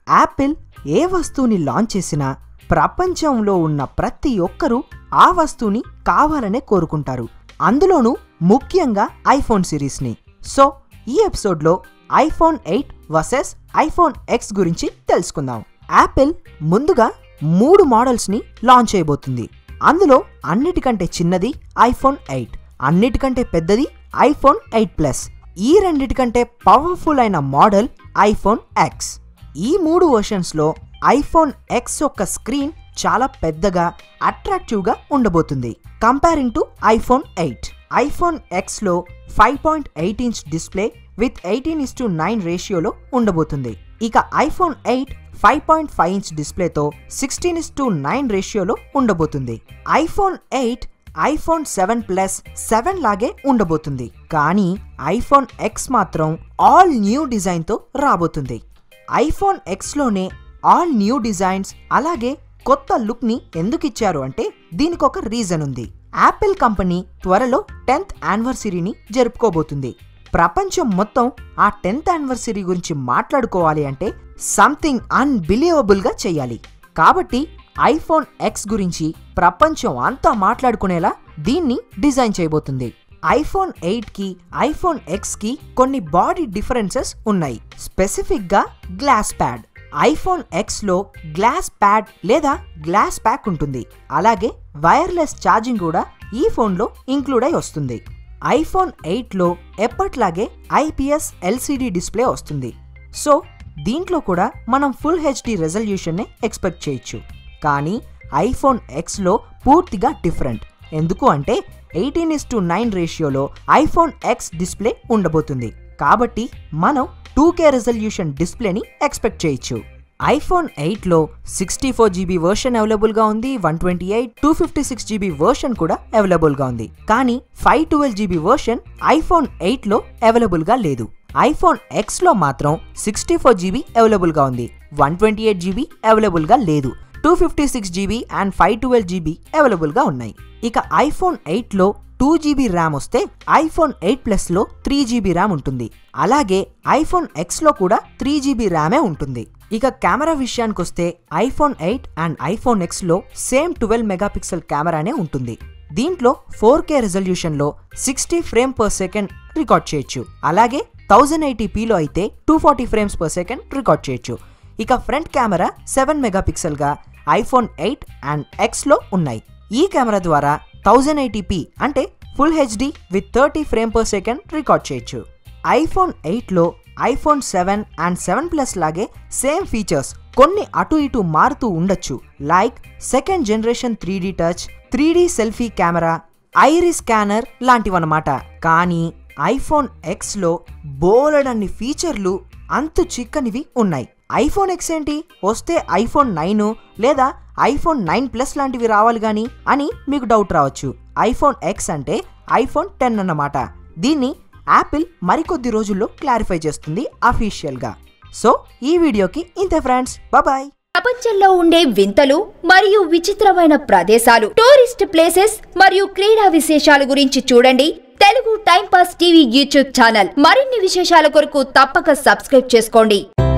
Apple ఏ వస్తువుని launch చేసినా ప్రపంచంలో ఉన్న ప్రతి ఒక్కరూ ఆ వస్తువుని కావాలనే కోరుకుంటారు అందులోనూ ముఖ్యంగా ఐఫోన్ సిరీస్ని సో ఈ ఎపిసోడ్లో iPhone eight versus iPhone X గురించి తెలుసుకుందాం యాపిల్ ముందుగా మూడు మోడల్స్ని లాంచ్ చేయబోతుంది అందులో అన్నిటికంటే చిన్నది ఐఫోన్ ఎయిట్ అన్నిటికంటే పెద్దది ఐఫోన్ ఎయిట్ ప్లస్ ఈ రెండిటికంటే పవర్ఫుల్ అయిన మోడల్ ఐఫోన్ ఎక్స్ ఈ మూడు వర్షన్స్లో ఐఫోన్ ఎక్స్ యొక్క స్క్రీన్ చాలా పెద్దగా అట్రాక్టివ్గా ఉండబోతుంది comparing to iPhone eight iPhone ఎక్స్లో five point eight inch display with eighteen is to nine రేషియోలో ఉండబోతుంది ఇక iPhone eight five point five inch డిస్ప్లేతో సిక్స్టీన్ ఇస్ టు నైన్ రేషియోలో ఉండబోతుంది iPhone eight iPhone seven plus seven లాగే ఉండబోతుంది కానీ ఐఫోన్ ఎక్స్ మాత్రం ఆల్ న్యూ డిజైన్తో రాబోతుంది ఐఫోన్ ఎక్స్లోనే ఆల్ న్యూ డిజైన్స్ అలాగే కొత్త లుక్ని ఎందుకు ఇచ్చారు అంటే దీనికి ఒక రీజన్ ఉంది యాపిల్ కంపెనీ త్వరలో టెన్త్ యానివర్సరీని జరుపుకోబోతుంది ప్రపంచం మొత్తం ఆ టెన్త్ యానివర్సరీ గురించి మాట్లాడుకోవాలి అంటే సంథింగ్ అన్బిలీవబుల్గా చేయాలి కాబట్టి ఐఫోన్ ఎక్స్ గురించి ప్రపంచం అంతా మాట్లాడుకునేలా దీన్ని డిజైన్ చేయబోతుంది ఐఫోన్ ఎయిట్కి ఐఫోన్ ఎక్స్కి కొన్ని బాడీ డిఫరెన్సెస్ ఉన్నాయి స్పెసిఫిక్గా గ్లాస్ ప్యాడ్ ఐఫోన్ ఎక్స్లో గ్లాస్ ప్యాడ్ లేదా గ్లాస్ ప్యాక్ ఉంటుంది అలాగే వైర్లెస్ ఛార్జింగ్ కూడా ఈ ఫోన్లో ఇంక్లూడ్ అయి వస్తుంది ఐఫోన్ ఎయిట్లో ఎప్పట్లాగే ఐపీఎస్ ఎల్సిడి డిస్ప్లే వస్తుంది సో దీంట్లో కూడా మనం ఫుల్ హెచ్డి రెజల్యూషన్నే ఎక్స్పెక్ట్ చేయొచ్చు కానీ ఐఫోన్ ఎక్స్లో పూర్తిగా డిఫరెంట్ ఎందుకు అంటే ఎయిటీన్ ఇస్ టు నైన్ రేషియోలో ఐఫోన్ ఎక్స్ డిస్ప్లే ఉండబోతుంది కాబట్టి మనం టూ కే రెజల్యూషన్ డిస్ప్లేని ఎక్స్పెక్ట్ చేయొచ్చు ఐఫోన్ ఎయిట్లో సిక్స్టీ ఫోర్ జీబీ వర్షన్ అవైలబుల్గా ఉంది one twenty eight two fifty six GB version కూడా అవైలబుల్గా ఉంది కానీ five twelve GB version iPhone ఎయిట్లో అవైలబుల్గా లేదు ఐఫోన్ ఎక్స్లో మాత్రం సిక్స్టీ ఫోర్ జీబీ అవైలబుల్గా ఉంది వన్ ట్వంటీ ఎయిట్ జీబీ అవైలబుల్గా లేదు two fifty six GB and five twelve GB అవైలబుల్గా ఉన్నాయి ఇక ఐఫోన్ ఎయిట్లో టూ జీబీ ర్యామ్ వస్తే ఐఫోన్ ఎయిట్ ప్లస్లో త్రీ జీబీ ర్యామ్ ఉంటుంది అలాగే ఐఫోన్ ఎక్స్లో కూడా త్రీ జీబీ ర్యామే ఉంటుంది ఇక కెమెరా విషయానికి వస్తే ఐఫోన్ ఎయిట్ అండ్ ఐఫోన్ ఎక్స్లో సేమ్ ట్వెల్వ్ మెగాపిక్సెల్ కెమెరానే ఉంటుంది దీంట్లో ఫోర్ కే రెజల్యూషన్లో sixty frame per second record చేయొచ్చు అలాగే థౌజండ్ ఎయిటీపీలో అయితే two forty frames per second record చేయొచ్చు ఇక ఫ్రంట్ కెమెరా సెవెన్ మెగాపిక్సెల్గా ఐఫోన్ ఎయిట్ అండ్ ఎక్స్లో ఉన్నాయి ఈ కెమెరా ద్వారా థౌజండ్ ఎయిటీపీ అంటే full HD with thirty frame per second record చేయొచ్చు ఐఫోన్ ఎయిట్లో iPhone seven and seven plus లాగే సేమ్ ఫీచర్స్ కొన్ని అటు ఇటు మారుతూ ఉండొచ్చు like second generation three D touch three D selfie camera iris scanner లాంటివన్నమాట కానీ ఐఫోన్ ఎక్స్లో బోలెడన్ని ఫీచర్లు అంతు చిక్కనివి ఉన్నాయి ఐఫోన్ ఎక్స్ ఏంటి వస్తే ఐఫోన్ నైన్ లేదా ఐఫోన్ నైన్ ప్లస్ లాంటివి రావాలి కానీ అని మీకు డౌట్ రావచ్చు ఐఫోన్ ఎక్స్ అంటే ఐఫోన్ టెన్ అన్నమాట దీన్ని యాపిల్ మరికొద్ది రోజుల్లో క్లారిఫై చేస్తుంది అఫీషియల్గా సో ఈ వీడియోకి ఇంతే ఫ్రెండ్స్ బాయ్ ప్రపంచంలో ఉండే వింతలు మరియు విచిత్రమైన ప్రదేశాలు టూరిస్ట్ ప్లేసెస్ మరియు క్రీడా విశేషాల గురించి చూడండి Telugu time pass TV YouTube channel మరిన్ని విశేషాల కొరకు తప్పక సబ్స్క్రైబ్ చేసుకోండి